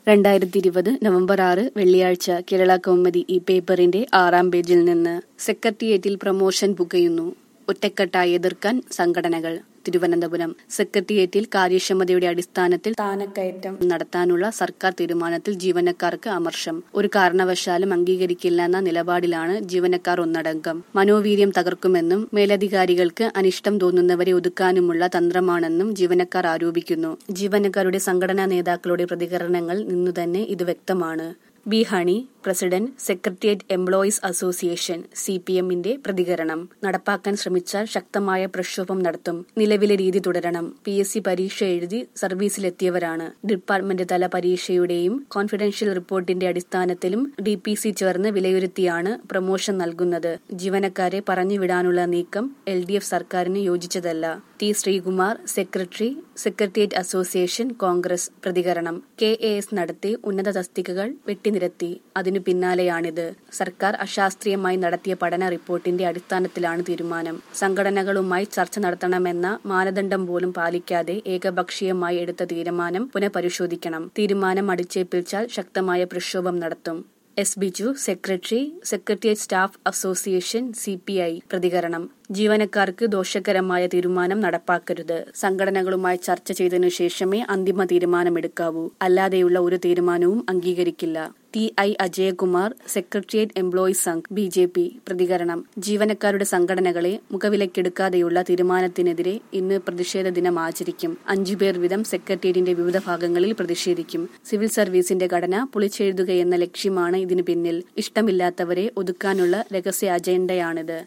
രണ്ടായിരത്തി ഇരുപത് നവംബർ ആറ് വെള്ളിയാഴ്ച കേരള കൗമുദി ഈ പേപ്പറിന്റെ ആറാം പേജിൽ നിന്ന് സെക്രട്ടേറിയറ്റിൽ പ്രമോഷൻ പുകയുന്നു ഒറ്റക്കെട്ടായി എതിർക്കാൻ സംഘടനകൾ തിരുവനന്തപുരം സെക്രട്ടേറിയറ്റിൽ കാര്യക്ഷമതയുടെ അടിസ്ഥാനത്തിൽ സ്ഥാനക്കയറ്റം നടത്താനുള്ള സർക്കാർ തീരുമാനത്തിൽ ജീവനക്കാർക്ക് അമർഷം ഒരു കാരണവശാലും അംഗീകരിക്കില്ലെന്ന നിലപാടിലാണ് ജീവനക്കാർ ഒന്നടങ്കം മനോവീര്യം തകർക്കുമെന്നും മേലധികാരികൾക്ക് അനിഷ്ടം തോന്നുന്നവരെ ഒതുക്കാനുമുള്ള തന്ത്രമാണെന്നും ജീവനക്കാർ ആരോപിക്കുന്നു ജീവനക്കാരുടെ സംഘടനാ നേതാക്കളുടെ പ്രതികരണങ്ങൾ നിന്നുതന്നെ ഇത് വ്യക്തമാണ് B Honey president secretariat employees association C P എമ്മിന്റെ പ്രതികരണം നടപ്പാക്കാൻ ശ്രമിച്ചാൽ ശക്തമായ പ്രക്ഷോഭം നടത്തും നിലവിലെ രീതി തുടരണം പി എസ് സി പരീക്ഷ എഴുതി സർവീസിലെത്തിയവരാണ് ഡിപ്പാർട്ട്മെന്റ് തല പരീക്ഷയുടെയും കോൺഫിഡൻഷ്യൽ റിപ്പോർട്ടിന്റെ അടിസ്ഥാനത്തിലും ഡി പി സി ചേർന്ന് വിലയിരുത്തിയാണ് പ്രമോഷൻ നൽകുന്നത് ജീവനക്കാരെ പറഞ്ഞുവിടാനുള്ള നീക്കം എൽ ഡി എഫ് സർക്കാരിന് യോജിച്ചതല്ല T Sreekumar secretary secretariat association Congress പ്രതികരണം കെ എ എസ് നടത്തി ഉന്നത തസ്തികകൾ വെട്ടിനിരത്തി അതിനു പിന്നാലെയാണിത് സർക്കാർ അശാസ്ത്രീയമായി നടത്തിയ പഠന റിപ്പോർട്ടിന്റെ അടിസ്ഥാനത്തിലാണ് തീരുമാനം സംഘടനകളുമായി ചർച്ച നടത്തണമെന്ന മാനദണ്ഡം പോലും പാലിക്കാതെ ഏകപക്ഷീയമായി എടുത്ത തീരുമാനം പുനഃപരിശോധിക്കണം തീരുമാനം അടിച്ചേൽപ്പിച്ചാൽ ശക്തമായ പ്രക്ഷോഭം നടത്തും S Biju secretary secretariat staff association C P I പ്രതികരണം ജീവനക്കാർക്ക് ദോഷകരമായ തീരുമാനം നടപ്പാക്കരുത് സംഘടനകളുമായി ചർച്ച ചെയ്തതിനു ശേഷമേ അന്തിമ തീരുമാനമെടുക്കാവൂ അല്ലാതെയുള്ള ഒരു തീരുമാനവും അംഗീകരിക്കില്ല T I Ajayakumar secretariat employees Sangh B J P പ്രതികരണം ജീവനക്കാരുടെ സംഘടനകളെ മുഖവിലക്കെടുക്കാതെയുള്ള തീരുമാനത്തിനെതിരെ ഇന്ന് പ്രതിഷേധ ദിനം ആചരിക്കും അഞ്ചുപേർ വീതം സെക്രട്ടേറിയറ്റിന്റെ വിവിധ ഭാഗങ്ങളിൽ പ്രതിഷേധിക്കും സിവിൽ സർവീസിന്റെ ഘടന പൊളിച്ചെഴുതുകയെന്ന ലക്ഷ്യമാണ് ഇതിനു പിന്നിൽ ഇഷ്ടമില്ലാത്തവരെ ഒതുക്കാനുള്ള രഹസ്യ അജണ്ടയാണിത്